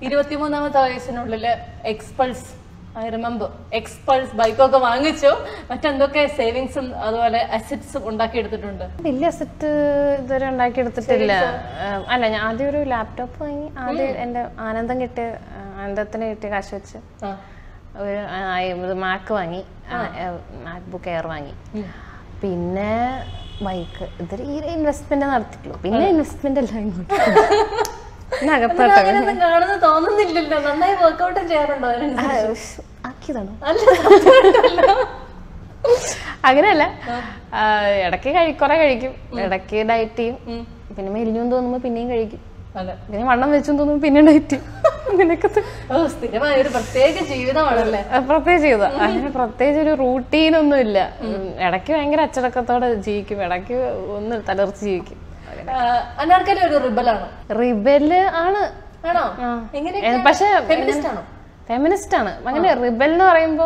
ഇരുപത്തിമൂന്നാമത്തെ വയസ്സിനുള്ളിൽ Xpulse I remember Xpulse ബൈക്കൊക്കെ വാങ്ങിച്ചു മറ്റെന്തൊക്കെ സേവിങ്സും അതുപോലെ അസറ്റ്സും ഉണ്ടാക്കിയെടുത്തിട്ടുണ്ട് വലിയ സെറ്റ് ഇതുവരെ ഉണ്ടാക്കിയെടുത്തിട്ടില്ല ഏഹ് അല്ല ഞാൻ ആദ്യം ഒരു ലാപ്ടോപ്പ് വാങ്ങി ആദ്യം എൻ്റെ ആനന്ദം കിട്ടിയ ആ, ആനന്ദത്തിന് കിട്ടിയ കാശ് വെച്ച് ആ. ഒരു ആ, ഇത് മാക്ക് വാങ്ങി മാക് ബുക്ക് എയർ വാങ്ങി പിന്നെ ബൈക്ക് ഇതൊരു ഈ ഇൻവെസ്റ്റ്മെന്റ് നടത്തിയിട്ടുള്ളൂ പിന്നെ ഇൻവെസ്റ്റ്മെന്റ് എല്ലാം ഇങ്ങോട്ട് പിന്നെ അകത്തോട്ട് അങ്ങനെയൊന്നും കാണുന്ന തോന്നുന്നില്ലല്ലോ നന്നായി വർക്കൗട്ടും ചെയ്യാറുണ്ടോ അതിന് ആ, ഉഷ്, ആക്കിയതാണോ അല്ല സത്യമായിട്ടല്ല. അങ്ങനെയല്ല ആ, ഇടയ്ക്ക് കഴി കുറെ കഴിക്കും ഇടയ്ക്ക് ഡയറ്റ് ചെയ്യും പിന്നെ മെലിഞ്ഞു തോന്നുമ്പോ പിന്നെയും കഴിക്കും അതെ പിന്നെ വണ്ണം വെച്ചു തോന്നുമ്പോ പിന്നെയും ഡയറ്റ് ചെയ്യും അങ്ങനെയൊക്കെ ത- ഓ സ്ഥിരമായ ഒരു പ്രത്യേക ജീവിതമാണല്ലേ ആ, പ്രത്യേകിച്ച് ചെയ്ത അങ്ങനെ പ്രത്യേകിച്ച് ഒരു റൂട്ടീൻ ഒന്നും ഇല്ല ഉം, ഇടയ്ക്ക് ഭയങ്കര അച്ചടക്കത്തോടെ ജീവിക്കും ഇടയ്ക്ക് ഒന്ന് തലർച്ച് ജീവിക്കും ആ, അനാർക്കലി ഒരു റിബലാണോ റിബല് ആണ് ആണോ ആ. എങ്ങനെ ഏ, പക്ഷെ ഫെമിനിസ്റ്റ് ആണോ ഫെമിനിസ്റ്റ് ആണ് അങ്ങനെ റിബൽ എന്ന് പറയുമ്പോൾ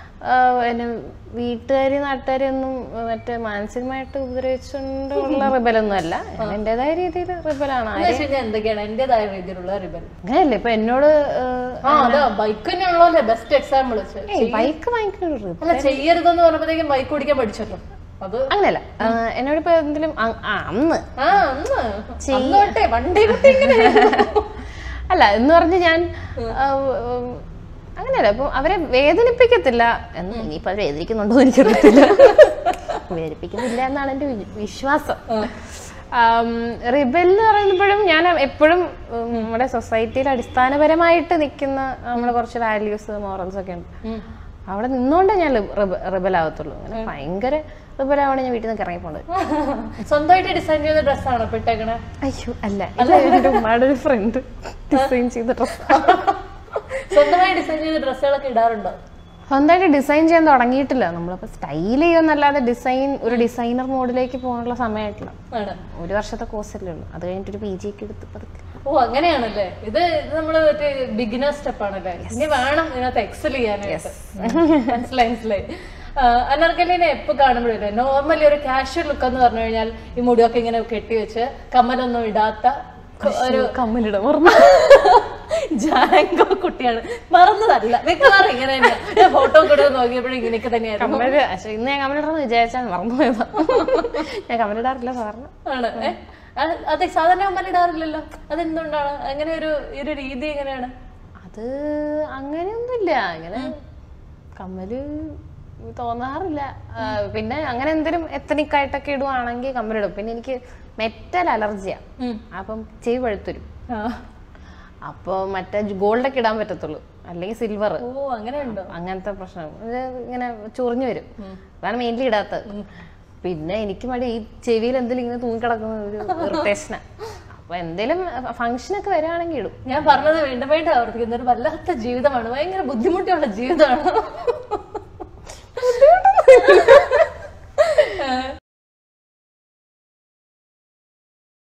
വീട്ടുകാരി നാട്ടുകാരി ഒന്നും മറ്റേ മാനസികമായിട്ട് ഉപദ്രവിച്ചുകൊണ്ടുള്ള റിബലൊന്നും അല്ല ഞാൻ എന്റേതായ രീതിയിൽ റിബലാണ് എന്ന് വെച്ച് കഴിഞ്ഞാൽ എന്തൊക്കെയാണ് എന്റേതായ രീതിയിലുള്ള റിബൽ അങ്ങനെയല്ല ഇപ്പൊ എന്നോട് ആ അതാ ബൈക്ക് തന്നെയാണല്ലോ ബെസ്റ്റ് എക്സാമ്പിൾ ബൈക്ക് വാങ്ങിക്കുന്ന റിബൽ അല്ല ചെയ്യരുതെന്ന് പറഞ്ഞപ്പോഴത്തേക്കും ബൈക്ക് ഓടിക്കാൻ പഠിച്ചല്ലോ അത് അങ്ങനെയല്ല ആ, എന്നോട് ഇപ്പൊ എന്തെങ്കിലും അ- ആ, അന്ന് ആ അന്ന് അന്നോട്ടെ വണ്ടി കുട്ടി ഇങ്ങനെ അല്ല എന്ന് പറഞ്ഞ് ഞാൻ ആ, ഉം, അങ്ങനെയല്ല ഇപ്പൊ അവരെ വേദനിപ്പിക്കത്തില്ല എന്ന് ഇനിയിപ്പോ അവർ വേദനിക്കുന്നുണ്ടോ എന്ന് എനിക്കറിയത്തില്ല വേദനിപ്പിക്കുന്നില്ല എന്നാണ് എന്റെ വി- വിശ്വാസം റിബൽ എന്ന് പറയുമ്പോഴും ഞാൻ എപ്പോഴും ഉം, നമ്മുടെ സൊസൈറ്റിയിൽ അടിസ്ഥാനപരമായിട്ട് നിൽക്കുന്ന നമ്മുടെ കുറച്ച് വാല്യൂസ് മോറൽസ് ഒക്കെ ഉണ്ട് അവിടെ നിന്നുകൊണ്ടേ ഞാൻ റിബൽ ആവത്തുള്ളൂ അങ്ങനെ ഭയങ്കര റിബൽ ആവണേ ഞാൻ വീട്ടിൽ നിന്ന് ഇറങ്ങി പോകേണ്ടത് സ്വന്തമായിട്ട് ഡിസൈൻ ചെയ്ത ഡ്രസ്സാണോ ഇട്ടേക്കണേ അയ്യോ അല്ല ഇത് എൻ്റെ ഉമ്മയുടെ ഒരു ഫ്രണ്ട് ഡിസൈൻ ചെയ്ത ഡ്രസ് സ്വന്തമായി ഡിസൈൻ ചെയ്ത ഡ്രസ്സുകളൊക്കെ ഇടാറുണ്ടോ സ്വന്തമായിട്ട് ഡിസൈൻ ചെയ്യാൻ തുടങ്ങിയിട്ടില്ല നമ്മളിപ്പോൾ സ്റ്റൈൽ ചെയ്യുമെന്നല്ലാതെ ഡിസൈൻ ഒരു ഡിസൈനർ മോഡിലേക്ക് പോകാനുള്ള സമയമായിട്ടില്ല ആണ് ഒരു വർഷത്തെ കോഴ്സല്ലേ ഉള്ളൂ അത് കഴിഞ്ഞിട്ട് ഒരു പി ജി ഒക്കെ എടുത്ത് പതുക്കെ ഓ അങ്ങനെയാണല്ലേ ഇത് ഇത് നമ്മള് മറ്റേ ബിഗിനർ സ്റ്റെപ്പ് ആണല്ലേ ഇനി വേണം ഇതിനകത്ത് എക്സൽ ചെയ്യാനായിട്ട് മനസ്സിലായി മനസ്സിലായി അനർക്കലിനെ എപ്പോ കാണുമ്പോഴേ നോർമലി ഒരു കാഷ്വൽ ലുക്ക് എന്ന് പറഞ്ഞു കഴിഞ്ഞാൽ ഈ മുടിയൊക്കെ ഇങ്ങനെ കെട്ടിവെച്ച് കമ്മലൊന്നും ഇടാത്ത ക- ഒരു കമ്മലിട ഓർമ്മ ജാങ്കോ കുട്ടിയാണ് മറന്നതല്ല മിക്കവാറും ഇങ്ങനെ തന്നെയാ ഫോട്ടോ കൂടെ നോക്കിയപ്പോഴും ഇങ്ങനെയൊക്കെ തന്നെയായിരുന്നു കമ്മല് പക്ഷേ ഇന്ന് ഞാൻ കമ്മലിടണമെന്ന് വിചാരിച്ചാൽ മറന്നുപോയതാ ഞാൻ കമ്മലിടാറില്ല സാറിന് ആണ് ഏ? അത് അതെ സാധാരണ കമ്മലിടാറില്ലല്ലോ അതെന്തുകൊണ്ടാണ് അങ്ങനെ ഒരു ഈ ഒരു രീതി എങ്ങനെയാണ് അത് അങ്ങനെയൊന്നുമില്ല അങ്ങനെ കമ്മല് തോന്നാറില്ല ആ, പിന്നെ അങ്ങനെ എന്തെങ്കിലും എത്തനിക് ആയിട്ടൊക്കെ ഇടുവാണെങ്കിൽ കമ്മലിടും പിന്നെ എനിക്ക് മെറ്റൽ അലർജിയാ ഉം. അപ്പം ചെവി പഴുത്തരും ആ. അപ്പോൾ മറ്റേ ഗോൾഡൊക്കെ ഇടാൻ പറ്റത്തുള്ളൂ അല്ലെങ്കിൽ സിൽവർ ഓ അങ്ങനെയുണ്ടോ അങ്ങനത്തെ പ്രശ്നം ഇത് ഇങ്ങനെ ചൊറിഞ്ഞു വരും അതാണ് മെയിൻലി ഇടാത്തത് പിന്നെ എനിക്ക് മടി ഈ ചെവിയിൽ എന്തെങ്കിലും ഇങ്ങനെ തൂങ്ങിക്കിടക്കുന്ന ഒരു ഇറിറ്റേഷനാ അപ്പൊ എന്തേലും ഫംഗ്ഷനൊക്കെ വരികയാണെങ്കിൽ ഇടും ഞാൻ പറഞ്ഞത് വീണ്ടും വീണ്ടും ആവർത്തിക്കുന്ന ഒരു വല്ലാത്ത ജീവിതമാണ് ഭയങ്കര ബുദ്ധിമുട്ടുള്ള ജീവിതമാണ്